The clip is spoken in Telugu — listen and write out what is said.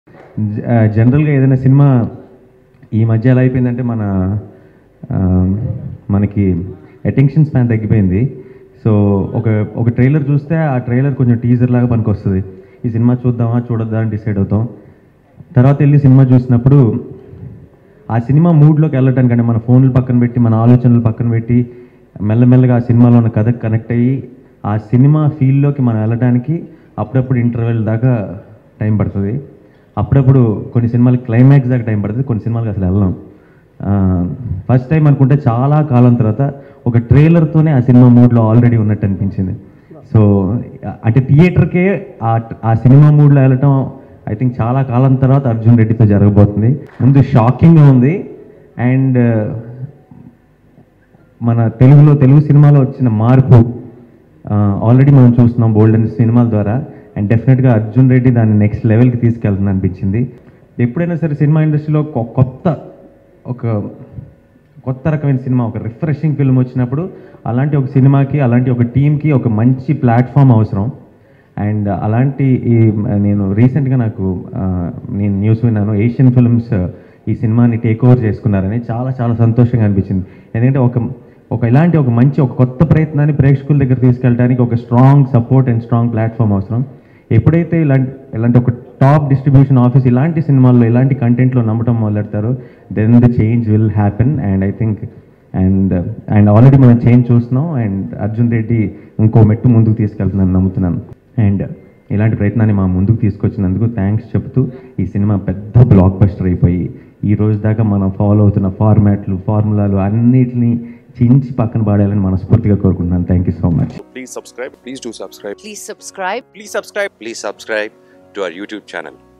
జనరల్గా ఏదైనా సినిమా ఈ మధ్య ఎలా అయిపోయిందంటే మన ఆ, మనకి అటెన్షన్ స్పాన్ తగ్గిపోయింది సో ఒక ఒక ట్రైలర్ చూస్తే ఆ ట్రైలర్ కొంచెం టీజర్ లాగా పనికొస్తుంది ఈ సినిమా చూద్దామా చూడొద్దా అని డిసైడ్ అవుతాం తర్వాత వెళ్ళి సినిమా చూసినప్పుడు ఆ సినిమా మూడ్లోకి వెళ్ళటానికంటే మన ఫోన్లు పక్కన పెట్టి మన ఆలోచనలు పక్కన పెట్టి మెల్లమెల్లగా ఆ సినిమాలో ఉన్న కథకు కనెక్ట్ అయ్యి ఆ సినిమా ఫీల్డ్లోకి మనం వెళ్ళడానికి అప్పుడప్పుడు ఇంటర్వెల్ దాకా టైం పడుతుంది అప్పుడప్పుడు కొన్ని సినిమాలకి క్లైమాక్స్ దాకా టైం పడుతుంది కొన్ని సినిమాలకి అసలు వెళ్ళాం ఫస్ట్ టైం అనుకుంటే చాలా కాలం తర్వాత ఒక ట్రైలర్తోనే ఆ సినిమా మూడ్లో ఆల్రెడీ ఉన్నట్టు అనిపించింది సో అంటే థియేటర్కే ఆ ఆ సినిమా మూడ్లో వెళ్ళటం ఐ థింక్ చాలా కాలం తర్వాత అర్జున్ రెడ్డితో జరగబోతుంది ముందు షాకింగ్గా ఉంది అండ్ మన తెలుగులో తెలుగు సినిమాలో వచ్చిన మార్పు ఆల్రెడీ మనం చూస్తున్నాం బోల్డెన్ సినిమాల ద్వారా అండ్ డెఫినెట్గా అర్జున్ రెడ్డి దాన్ని నెక్స్ట్ లెవెల్కి తీసుకెళ్తుంది అనిపించింది ఎప్పుడైనా సరే సినిమా ఇండస్ట్రీలో ఒక కొత్త ఒక కొత్త రకమైన సినిమా ఒక రిఫ్రెషింగ్ ఫిల్మ్ వచ్చినప్పుడు అలాంటి ఒక సినిమాకి అలాంటి ఒక టీంకి ఒక మంచి ప్లాట్ఫామ్ అవసరం అండ్ అలాంటి ఈ నేను రీసెంట్గా నాకు ఆ, నేను న్యూస్ విన్నాను ఏషియన్ ఫిల్మ్స్ ఈ సినిమాని టేక్ ఓవర్ చేసుకున్నారని చాలా చాలా సంతోషంగా అనిపించింది ఎందుకంటే ఒక ఒక ఇలాంటి ఒక మంచి ఒక కొత్త ప్రయత్నాన్ని ప్రేక్షకుల దగ్గర తీసుకెళ్ళడానికి ఒక strong support and strong platform అవసరం ఎప్పుడైతే ఇలాంటి ఇలాంటి ఒక టాప్ డిస్ట్రిబ్యూషన్ ఆఫీస్ ఇలాంటి సినిమాల్లో ఇలాంటి కంటెంట్లో నమ్మటం మొదలెడతారో then the change will happen and I think and and already మనం చేంజ్ చూస్తున్నాం అండ్ అర్జున్ రెడ్డి ఇంకో మెట్టు ముందుకు తీసుకెళ్తున్నాను నమ్ముతున్నాను అండ్ ఇలాంటి ప్రయత్నాన్ని మా ముందుకు తీసుకొచ్చినందుకు థ్యాంక్స్ చెప్తూ ఈ సినిమా పెద్ద బ్లాక్ బస్టర్ అయిపోయి ఈ రోజు దాకా మనం ఫాలో అవుతున్న ఫార్మాట్లు ఫార్ములాలు అన్నిటిని చించి పక్కన పాడాలని మనస్ఫూర్తిగా కోరుకుంటున్నాను thank you so much Please subscribe. Please do subscribe. Please subscribe. Please subscribe. Please subscribe to our YouTube channel.